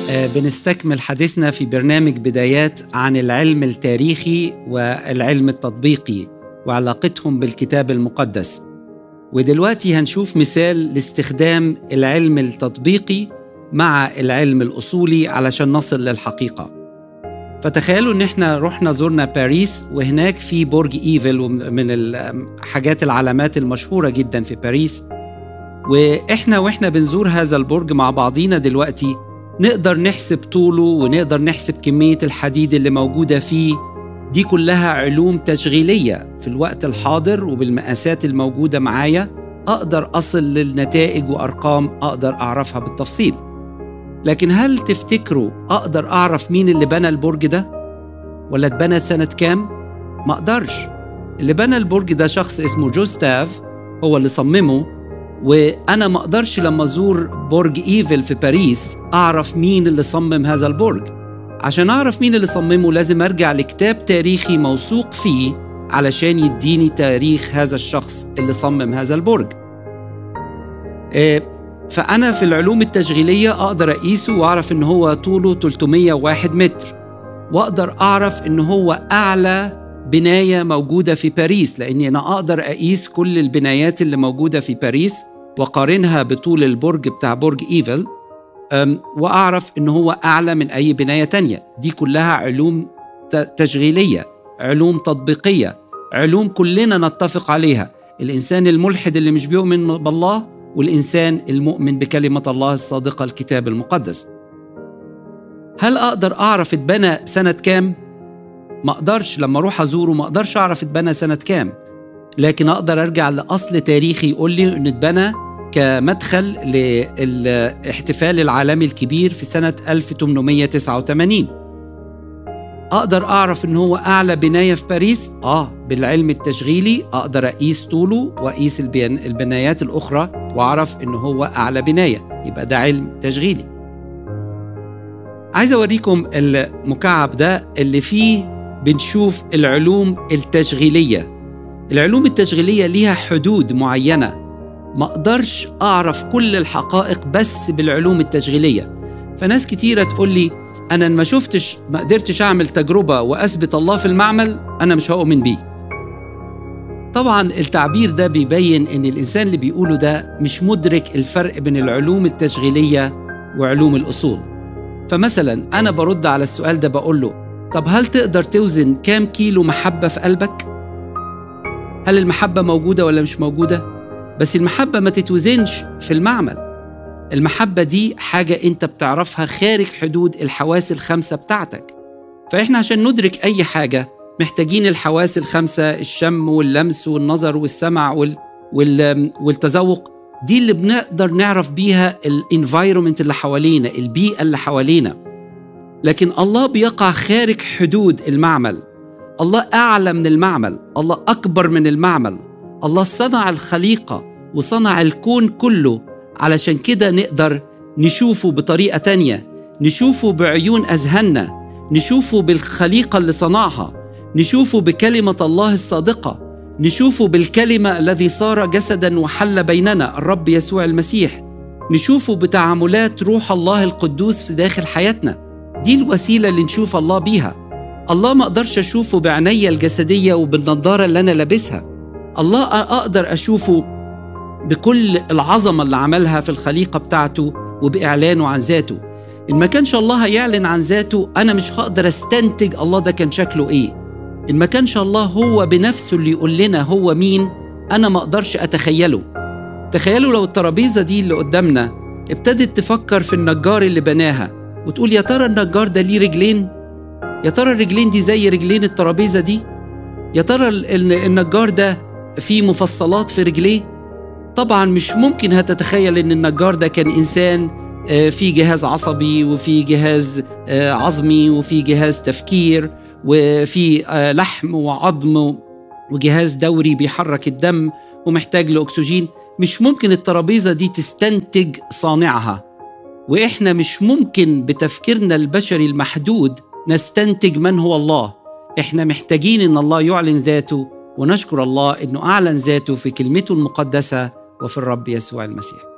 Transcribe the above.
بنستكمل حديثنا في برنامج بدايات عن العلم التاريخي والعلم التطبيقي وعلاقتهم بالكتاب المقدس ودلوقتي هنشوف مثال لاستخدام العلم التطبيقي مع العلم الأصولي علشان نصل للحقيقة فتخيلوا ان احنا رحنا زرنا باريس وهناك في برج ايفل من الحاجات العلامات المشهورة جدا في باريس واحنا واحنا بنزور هذا البرج مع بعضينا دلوقتي نقدر نحسب طوله ونقدر نحسب كمية الحديد اللي موجودة فيه دي كلها علوم تشغيلية في الوقت الحاضر وبالمقاسات الموجودة معايا أقدر أصل للنتائج وأرقام أقدر أعرفها بالتفصيل لكن هل تفتكروا أقدر أعرف مين اللي بنى البرج ده؟ ولا اتبنى سنة كام؟ ما أقدرش اللي بنى البرج ده شخص اسمه جوستاف هو اللي صممه وانا ما اقدرش لما ازور برج ايفل في باريس اعرف مين اللي صمم هذا البرج عشان اعرف مين اللي صممه لازم ارجع لكتاب تاريخي موثوق فيه علشان يديني تاريخ هذا الشخص اللي صمم هذا البرج فانا في العلوم التشغيليه اقدر اقيسه واعرف ان هو طوله 301 متر واقدر اعرف ان هو اعلى بنايه موجوده في باريس لاني انا اقدر اقيس كل البنايات اللي موجوده في باريس واقارنها بطول البرج بتاع برج ايفل واعرف ان هو اعلى من اي بنايه تانية دي كلها علوم تشغيليه علوم تطبيقيه علوم كلنا نتفق عليها الانسان الملحد اللي مش بيؤمن بالله والانسان المؤمن بكلمه الله الصادقه الكتاب المقدس هل اقدر اعرف اتبنى سنه كام ما اقدرش لما اروح ازوره ما اقدرش اعرف اتبنى سنه كام لكن اقدر ارجع لاصل تاريخي يقول لي انه اتبنى كمدخل للاحتفال العالمي الكبير في سنه 1889 اقدر اعرف ان هو اعلى بنايه في باريس اه بالعلم التشغيلي اقدر اقيس طوله واقيس البنايات الاخرى واعرف ان هو اعلى بنايه يبقى ده علم تشغيلي عايز اوريكم المكعب ده اللي فيه بنشوف العلوم التشغيليه العلوم التشغيليه ليها حدود معينه ما اقدرش اعرف كل الحقائق بس بالعلوم التشغيليه فناس كتيره تقول لي انا ما شفتش ما قدرتش اعمل تجربه واثبت الله في المعمل انا مش هؤمن بيه طبعا التعبير ده بيبين ان الانسان اللي بيقوله ده مش مدرك الفرق بين العلوم التشغيليه وعلوم الاصول فمثلا انا برد على السؤال ده بقول له طب هل تقدر توزن كام كيلو محبه في قلبك هل المحبه موجوده ولا مش موجوده بس المحبه ما تتوزنش في المعمل المحبه دي حاجه انت بتعرفها خارج حدود الحواس الخمسه بتاعتك فاحنا عشان ندرك اي حاجه محتاجين الحواس الخمسه الشم واللمس والنظر والسمع وال... وال... والتذوق دي اللي بنقدر نعرف بيها الانفايرومنت اللي حوالينا البيئه اللي حوالينا لكن الله بيقع خارج حدود المعمل الله اعلى من المعمل الله اكبر من المعمل الله صنع الخليقه وصنع الكون كله علشان كده نقدر نشوفه بطريقه تانيه نشوفه بعيون اذهاننا نشوفه بالخليقه اللي صنعها نشوفه بكلمه الله الصادقه نشوفه بالكلمه الذي صار جسدا وحل بيننا الرب يسوع المسيح نشوفه بتعاملات روح الله القدوس في داخل حياتنا دي الوسيله اللي نشوف الله بيها الله ما اقدرش اشوفه بعيني الجسديه وبالنضاره اللي انا لابسها الله اقدر اشوفه بكل العظمه اللي عملها في الخليقه بتاعته وباعلانه عن ذاته ان ما كانش الله هيعلن عن ذاته انا مش هقدر استنتج الله ده كان شكله ايه ان ما كانش الله هو بنفسه اللي يقول لنا هو مين انا ما اقدرش اتخيله تخيلوا لو الترابيزه دي اللي قدامنا ابتدت تفكر في النجار اللي بناها وتقول يا ترى النجار ده ليه رجلين يا ترى الرجلين دي زي رجلين الترابيزه دي يا ترى النجار ده فيه مفصلات في رجليه طبعا مش ممكن هتتخيل ان النجار ده كان انسان في جهاز عصبي وفي جهاز عظمي وفي جهاز تفكير وفي لحم وعظم وجهاز دوري بيحرك الدم ومحتاج لاكسجين مش ممكن الترابيزه دي تستنتج صانعها واحنا مش ممكن بتفكيرنا البشري المحدود نستنتج من هو الله احنا محتاجين ان الله يعلن ذاته ونشكر الله انه اعلن ذاته في كلمته المقدسه وفي الرب يسوع المسيح